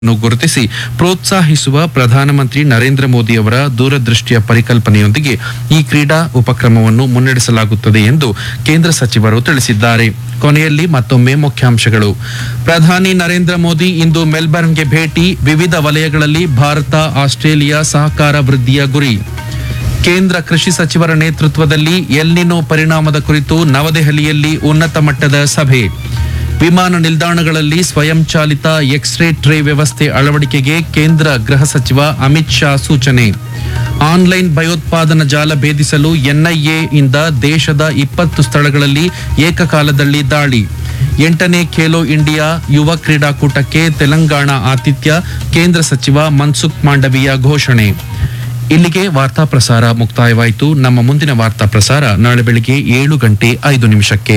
ನ್ನು ಗುರುತಿಸಿ ಪ್ರೋತ್ಸಾಹಿಸುವ ಪ್ರಧಾನಮಂತ್ರಿ ನರೇಂದ್ರ ಮೋದಿ ಅವರ ದೂರದೃಷ್ಟಿಯ ಪರಿಕಲ್ಪನೆಯೊಂದಿಗೆ ಈ ಕ್ರೀಡಾ ಉಪಕ್ರಮವನ್ನು ಮುನ್ನಡೆಸಲಾಗುತ್ತದೆ ಎಂದು ಕೇಂದ್ರ ಸಚಿವರು ತಿಳಿಸಿದ್ದಾರೆ ಕೊನೆಯಲ್ಲಿ ಮತ್ತೊಮ್ಮೆ ಮುಖ್ಯಾಂಶಗಳು ಪ್ರಧಾನಿ ನರೇಂದ್ರ ಮೋದಿ ಇಂದು ಮೆಲ್ಬರ್ನ್ಗೆ ಭೇಟಿ ವಿವಿಧ ವಲಯಗಳಲ್ಲಿ ಭಾರತ ಆಸ್ಟ್ರೇಲಿಯಾ ಸಹಕಾರ ವೃದ್ಧಿಯ ಗುರಿ ಕೇಂದ್ರ ಕೃಷಿ ಸಚಿವರ ನೇತೃತ್ವದಲ್ಲಿ ಎಲ್ನಿನೋ ಪರಿಣಾಮದ ಕುರಿತು ನವದೆಹಲಿಯಲ್ಲಿ ಉನ್ನತ ಮಟ್ಟದ ಸಭೆ ವಿಮಾನ ನಿಲ್ದಾಣಗಳಲ್ಲಿ ಸ್ವಯಂಚಾಲಿತ ಎಕ್ಸ್ರೇ ಟ್ರೇ ವ್ಯವಸ್ಥೆ ಅಳವಡಿಕೆಗೆ ಕೇಂದ್ರ ಗೃಹ ಸಚಿವ ಅಮಿತ್ ಶಾ ಸೂಚನೆ ಆನ್ಲೈನ್ ಭಯೋತ್ಪಾದನಾ ಜಾಲ ಭೇದಿಸಲು ಎನ್ಐಎ ಇಂದ ದೇಶದ ಇಪ್ಪತ್ತು ಸ್ಥಳಗಳಲ್ಲಿ ಏಕಕಾಲದಲ್ಲಿ ದಾಳಿ ಎಂಟನೇ ಖೇಲೋ ಇಂಡಿಯಾ ಯುವ ಕ್ರೀಡಾಕೂಟಕ್ಕೆ ತೆಲಂಗಾಣ ಆತಿಥ್ಯ ಕೇಂದ್ರ ಸಚಿವ ಮನ್ಸುಖ್ ಮಾಂಡವಿಯ ಘೋಷಣೆ ಇಲ್ಲಿಗೆ ವಾರ್ತಾ ಪ್ರಸಾರ ಮುಕ್ತಾಯವಾಯಿತು ನಮ್ಮ ಮುಂದಿನ ವಾರ್ತಾ ಪ್ರಸಾರ ನಾಳೆ ಬೆಳಿಗ್ಗೆ ಏಳು ಗಂಟೆ ಐದು ನಿಮಿಷಕ್ಕೆ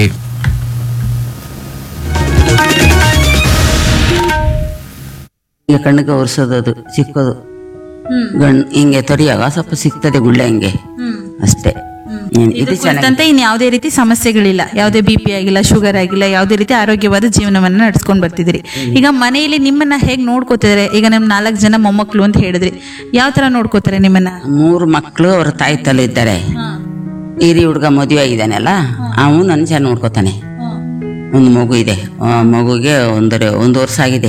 ಈಗ ಕಣ್ಣಿಗೆ ಒರೆಸೋದು ಅದು ಸಿಕ್ಕೋದು ಗಣ್ ಹಿಂಗೆ ತೊರಿಯಾಗ ಸ್ವಲ್ಪ ಸಿಗ್ತದೆ ಗುಳ್ಳೆ ಹಿಂಗೆ ಅಷ್ಟೇ ಏನ್- ಇದು ಚೆನ್ನಾಗಿ ಕುರಿತಂತೆ ಇನ್ ಯಾವುದೇ ರೀತಿ ಸಮಸ್ಯೆಗಳಿಲ್ಲ ಯಾವುದೇ ಬಿ ಪಿ ಆಗಿಲ್ಲ ಶುಗರ್ ಆಗಿಲ್ಲ ಯಾವುದೇ ರೀತಿ ಆರೋಗ್ಯವಾದ ಜೀವನವನ್ನ ನಡ್ಸ್ಕೊಂಡ್ ಬರ್ತಿದ್ದೀರಿ ಈಗ ಮನೆಯಲ್ಲಿ ನಿಮ್ಮನ್ನ ಹೇಗ್ ನೋಡ್ಕೋತಿದ್ದಾರೆ ಈಗ ನಿಮ್ ನಾಲ್ಕು ಜನ ಮೊಮ್ಮಕ್ಳು ಅಂತ ಹೇಳಿದ್ರಿ ಯಾವ ತರ ನೋಡ್ಕೋತಾರೆ ನಿಮ್ಮನ್ನ ಮೂರು ಮಕ್ಕಳು ಅವ್ರ ತಾಯಿ ತಲೆ ಇದ್ದಾರೆ ಹಿರಿ ಹುಡುಗ ಮದುವೆ ಆಗಿದ್ದಾನಲ್ಲ ಅವನು ನನ್ನ ಚೆನ್ನಾಗಿ ನೋಡ್ಕೋತಾನೆ ಒಂದು ಮಗು ಇದೆ ಆ ಮಗುಗೆ ಒಂದರೆ ಒಂದು ವರ್ಷ ಆಗಿದೆ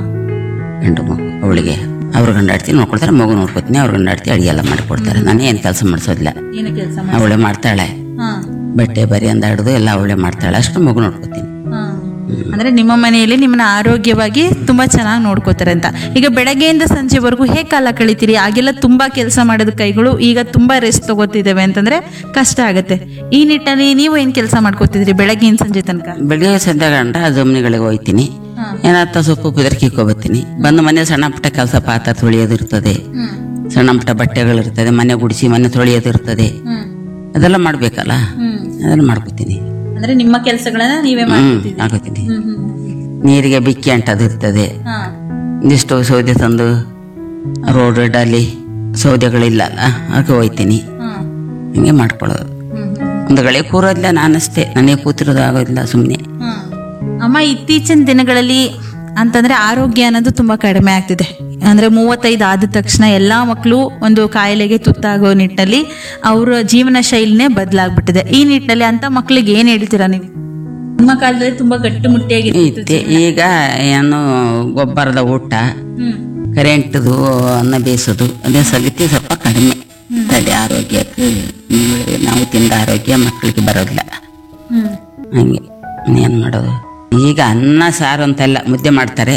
ಗಂಡು ಮಗು ಅವಳಿಗೆ ಅವ್ರ ಗಂಡಾಡ್ತಿ ನೋಡ್ಕೊಳ್ತಾರೆ ಮಗು ನೋಡ್ಕೊತೀನಿ ಅವ್ರ ಗಂಡಾಡ್ತಿ ಅಡಿಗೆ ಎಲ್ಲ ಮಾಡಿಕೊಡ್ತಾರೆ ನಾನು ಏನು ಕೆಲಸ ಮಾಡಿಸೋದಿಲ್ಲ ಏನು ಕೆಲಸ ಅವಳೆ ಮಾಡ್ತಾಳೆ ಬಟ್ಟೆ ಬರಿ ಅಂದ ಹಿಡಿದು ಎಲ್ಲ ಅವಳೆ ಮಾಡ್ತಾಳೆ ಅಷ್ಟು ಮಗು ನೋಡ್ಕೊತೀನಿ ಅಂದ್ರೆ ನಿಮ್ಮ ಮನೆಯಲ್ಲಿ ನಿಮ್ಮನ್ನ ಆರೋಗ್ಯವಾಗಿ ತುಂಬಾ ಚೆನ್ನಾಗಿ ನೋಡ್ಕೋತಾರೆ ಅಂತ ಈಗ ಬೆಳಗ್ಗೆಯಿಂದ ಸಂಜೆವರೆಗೂ ಹೇಗೆ ಕಾಲ ಕಳಿತೀರಿ ಆಗೆಲ್ಲ ತುಂಬಾ ಕೆಲಸ ಮಾಡೋದ ಕೈಗಳು ಈಗ ತುಂಬಾ ರೆಸ್ಟ್ ತಗೋತಿದ್ದೇವೆ ಅಂತಂದ್ರೆ ಕಷ್ಟ ಆಗುತ್ತೆ ಈ ನಿಟ್ಟಿನಲ್ಲಿ ನೀವು ಏನ್ ಕೆಲಸ ಮಾಡ್ಕೋತಿದ್ರಿ ಬೆಳಗ್ಗೆಯಿಂದ ಸಂಜೆ ತನಕ ಬೆಳಿಗ್ಗೆ ಸಂಜೆ ಗಂಟ ಜಮನಿಗಳಿಗೆ ಹೋಯ್ತೀನಿ ಏನಾಗ್ತ ಸೊಪ್ಪು ಬೆದರ್ಕಿಕೊ ಬರ್ತೀನಿ ಬಂದು ಮನೆ ಸಣ್ಣ ಪುಟ್ಟ ಕೆಲಸ ಪಾತ್ರ ತೊಳೆಯೋದು ಇರ್ತದೆ ಸಣ್ಣ ಪುಟ್ಟ ಬಟ್ಟೆಗಳಿರ್ತದೆ ಮನೆ ಗುಡಿಸಿ ಮನೆ ತೊಳೆಯೋದು ಇರ್ತದೆ ಅದೆಲ್ಲ ಮಾಡ್ಬೇಕಲ್ಲ ಅದೆಲ್ಲ ಮಾಡ್ಕೊತೀನಿ ಅಂದ್ರೆ ನಿಮ್ಮ ಕೆಲಸಗಳನ್ನ ನೀವೇ ಹ್ಮ್ ಮಾಡ್ಕೊತೀನಿ ನೀರಿಗೆ ಬಿಕ್ಕಿ ಅಂಟದು ಇರ್ತದೆ ಒಂದಿಷ್ಟು ಸೌದೆ ತಂದು ರೋಡ್ ಡಾಲಿ ಸೌದೆಗಳಿಲ್ಲ ಅಲ್ಲ ಅದಕ್ಕೆ ಹೋಯ್ತೀನಿ ಹಂಗೆ ಮಾಡ್ಕೊಳ್ಳೋದು ಒಂದು ಗಳಿಗೆ ಕೂರೋದಿಲ್ಲ ನಾನಷ್ಟೇ ನನಗೆ ಕೂತಿರೋದು ಆಗೋದಿಲ್ಲ ಸುಮ್ಮನೆ ಅಮ್ಮ ಇತ್ತೀಚಿನ ದಿನಗಳಲ್ಲಿ ಅಂತಂದ್ರೆ ಆರೋಗ್ಯ ಅನ್ನೋದು ತುಂಬಾ ಕಡಿಮೆ ಆಗ್ತಿದೆ ಅಂದ್ರೆ ಮೂವತ್ತೈದು ಆದ ತಕ್ಷಣ ಎಲ್ಲಾ ಮಕ್ಕಳು ಒಂದು ಕಾಯಿಲೆಗೆ ತುತ್ತಾಗೋ ನಿಟ್ಟಿನಲ್ಲಿ ಅವರ ಜೀವನ ಶೈಲಿನೇ ಬದಲಾಗ್ಬಿಟ್ಟಿದೆ ಈ ನಿಟ್ಟಿನಲ್ಲಿ ಅಂತ ಮಕ್ಕಳಿಗೆ ಏನ್ ಹೇಳ್ತೀರಾ ನೀವು ನಿಮ್ಮ ಕಾಲದಲ್ಲಿ ತುಂಬಾ ಗಟ್ಟಿಮುಟ್ಟಿಯಾಗಿ ಇತ್ತೆ ಈಗ ಏನು ಗೊಬ್ಬರದ ಊಟ ಕರೆಂಟ್ದು ಅನ್ನ ಬೇಯಿಸೋದು ಅದೇ ಸಗತಿ ಸ್ವಲ್ಪ ಕಡಿಮೆ ತಲೆ ಆರೋಗ್ಯಕ್ಕೆ ಹ್ಮ್, ನಾವು ತಿಂದ ಆರೋಗ್ಯ ಮಕ್ಕಳಿಗೆ ಬರೋದಿಲ್ಲ ಹಂಗೆ ಏನು ಮಾಡೋದು ಈಗ ಅನ್ನ ಸಾರು ಅಂತೆಲ್ಲ ಮುದ್ದೆ ಮಾಡ್ತಾರೆ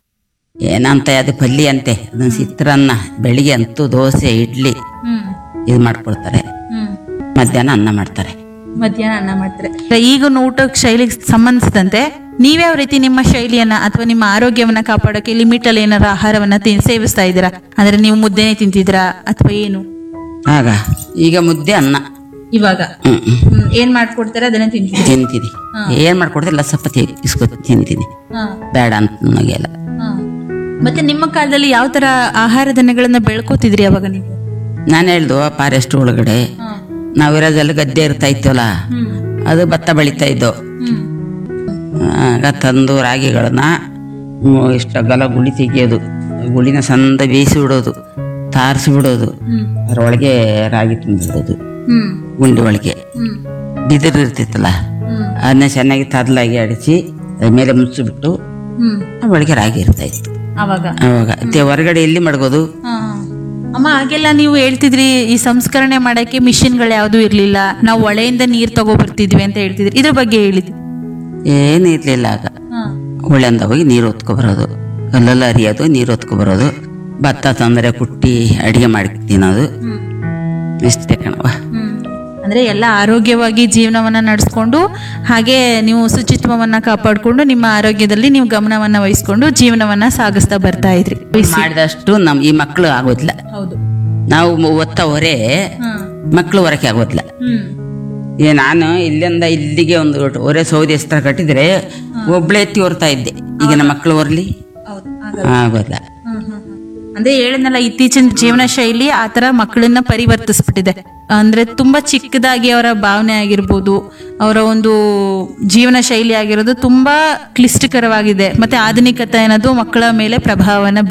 ಏನಂತ ಅದು ಪಲ್ಯ ಅಂತೆ ಅದನ್ನ ಚಿತ್ರಾನ್ನ ಬೆಳಿಗ್ಗೆ ಅಂತೂ ದೋಸೆ ಇಡ್ಲಿ ಇದು ಮಾಡ್ಕೊಳ್ತಾರೆ ಮಧ್ಯಾಹ್ನ ಅನ್ನ ಮಾಡ್ತಾರೆ ಮಧ್ಯಾಹ್ನ ಅನ್ನ ಮಾಡ್ತಾರೆ ಈಗಿನ ಊಟ ಶೈಲಿಗೆ ಸಂಬಂಧಿಸಿದಂತೆ ನೀವ್ಯಾವ ರೀತಿ ನಿಮ್ಮ ಶೈಲಿಯನ್ನ ಅಥವಾ ನಿಮ್ಮ ಆರೋಗ್ಯವನ್ನ ಕಾಪಾಡೋಕೆ ಲಿಮಿಟ್ ಅಲ್ಲಿ ಏನಾರ ಆಹಾರವನ್ನ ತಿನ್- ಸೇವಿಸ್ತಾ ಇದ್ದೀರಾ ಅಂದ್ರೆ ನೀವು ಮುದ್ದೆನೆ ತಿಂತಿದ್ದೀರಾ ಅಥವಾ ಏನು ಆಗ ಈಗ ಮುದ್ದೆ ಅನ್ನ ಇವಾಗ ಹ್ಮ್ ಹ್ಮ್. ಹ್ಮ್, ಏನ್ ಮಾಡ್ಕೊಡ್ತಾರೆ ಅದನ್ನ ತಿಂತೀವಿ ತಿಂತೀನಿ ಏನ್ ಮಾಡ್ಕೊಡ್ತಿಲ್ಲ ಸ್ವಲ್ಪ ತಿ- ಇಸ್ಕೊ ತಿಂತೀನಿ ಬೇಡ ಅಂತ ನನಗೆಲ್ಲ ಮತ್ತೆ ನಿಮ್ಮ ಕಾಲದಲ್ಲಿ ಯಾವ ತರ ಆಹಾರ ಧಾನ್ಯಗಳನ್ನ ಬೆಳ್ಕೋತಿದ್ರಿ ಅವಾಗ ನೀವು ನಾನು ಹೇಳ್ದು ಫಾರೆಸ್ಟ್ ಒಳಗಡೆ ನಾವಿರೋದಲ್ಲಿ ಗದ್ದೆ ಇರ್ತಾ ಇತ್ತಲ್ಲ ಅದು ಭತ್ತ ಬೆಳೀತಾ ಇದ್ದೋ ಆಗ ತಂದು ರಾಗಿಗಳನ್ನ ಹ್ಮ್, ಇಷ್ಟ ಗಲ ಗುಳಿ ತೆಗಿಯೋದು ಗುಳಿನ ಸಂದ ಬೇಯಿಸಿ ಬಿಡೋದು ತಾರಿಸಿ ಬಿಡೋದು ಅದರೊಳಗೆ ರಾಗಿ ತುಂಬಿಡೋದು ಗುಂಡಿ ಒಳಗೆ ಬಿದಿರು ಇರ್ತಿತ್ತಲ್ಲ ಅದನ್ನ ಚೆನ್ನಾಗಿ ತದಲಾಗಿ ಅಡಿಸಿ ಅದ್ರ ಮೇಲೆ ಮುಚ್ಚಿಬಿಟ್ಟು ಒಳಗೆ ರಾಗಿ ಇರ್ತಾ ಇತ್ತು ಅವಾಗ ಅವಾಗ ಮತ್ತೆ ಹೊರಗಡೆ ಎಲ್ಲಿ ಮಡಗೋದು ಅಮ್ಮ ಆಗೆಲ್ಲ ನೀವು ಹೇಳ್ತಿದ್ರಿ ಈ ಸಂಸ್ಕರಣೆ ಮಾಡಕ್ಕೆ ಮಿಷಿನ್ಗಳು ಯಾವ್ದು ಇರ್ಲಿಲ್ಲ ನಾವು ಹೊಳೆಯಿಂದ ನೀರ್ ತಗೋ ಬರ್ತಿದ್ವಿ ಅಂತ ಹೇಳ್ತಿದ್ರಿ ಇದ್ರ ಬಗ್ಗೆ ಹೇಳಿದ್ವಿ ಏನು ಇರ್ಲಿಲ್ಲ ಆಗ ಹೊಳೆಂದ ಹೋಗಿ ನೀರು ಹೊತ್ಕೊ ಬರೋದು ಕಲ್ಲಲ್ಲಿ ಅರಿಯೋದು ನೀರು ಹೊತ್ಕೊ ಬರೋದು ಭತ್ತ ತಂದರೆ ಕುಟ್ಟಿ ಅಡಿಗೆ ಮಾಡಿ ತಿನ್ನೋದು ಇಷ್ಟೇ ಕಣವ ಅಂದ್ರೆ ಎಲ್ಲ ಆರೋಗ್ಯವಾಗಿ ಜೀವನವನ್ನ ನಡೆಸ್ಕೊಂಡು ಹಾಗೆ ನೀವು ಶುಚಿತ್ವವನ್ನ ಕಾಪಾಡ್ಕೊಂಡು ನಿಮ್ಮ ಆರೋಗ್ಯದಲ್ಲಿ ನೀವು ಗಮನವನ್ನ ವಹಿಸ್ಕೊಂಡು ಜೀವನವನ್ನ ಸಾಗಿಸ್ತಾ ಬರ್ತಾ ಇದ್ರಿ ಮಾಡಿದಷ್ಟು ನಮ್ ಈ ಮಕ್ಕಳು ಆಗೋದಿಲ್ಲ ಹೌದು ನಾವು ಮ- ಒತ್ತ ಹೊರೆ ಮಕ್ಕಳು ಹೊರಕ್ಕೆ ಆಗೋದಿಲ್ಲ ಹ್ಮ್ ಏ ನಾನು ಇಲ್ಲಿಂದ ಇಲ್ಲಿಗೆ ಒಂದು ಹೊರೆ ಸೌದೆ ಎಸ್ತ್ರ ಕಟ್ಟಿದ್ರೆ ಒಬ್ಳೆ ಎತ್ತಿ ಹೊರ್ತಾ ಇದ್ದೆ ಈಗಿನ ಮಕ್ಕಳು ಹೊರ್ಲಿ ಹೌದು ಆಗೋದಿಲ್ಲ ಅದೇ ಹೇಳಿದ್ನಲ್ಲ ಇತ್ತೀಚಿನ ಜೀವನ ಶೈಲಿ ಆ ತರ ಮಕ್ಕಳನ್ನ ಪರಿವರ್ತಿಸ್ಬಿಟ್ಟಿದೆ ಅಂದ್ರೆ ತುಂಬಾ ಚಿಕ್ಕದಾಗಿ ಅವರ ಭಾವನೆ ಆಗಿರ್ಬೋದು ಅವರ ಒಂದು ಜೀವನ ಶೈಲಿ ಆಗಿರೋದು ತುಂಬಾ ಕ್ಲಿಷ್ಟಕರವಾಗಿದೆ ಮತ್ತೆ ಆಧುನಿಕತೆ ಅನ್ನೋದು ಮಕ್ಕಳ ಮೇಲೆ ಪ್ರಭಾವನ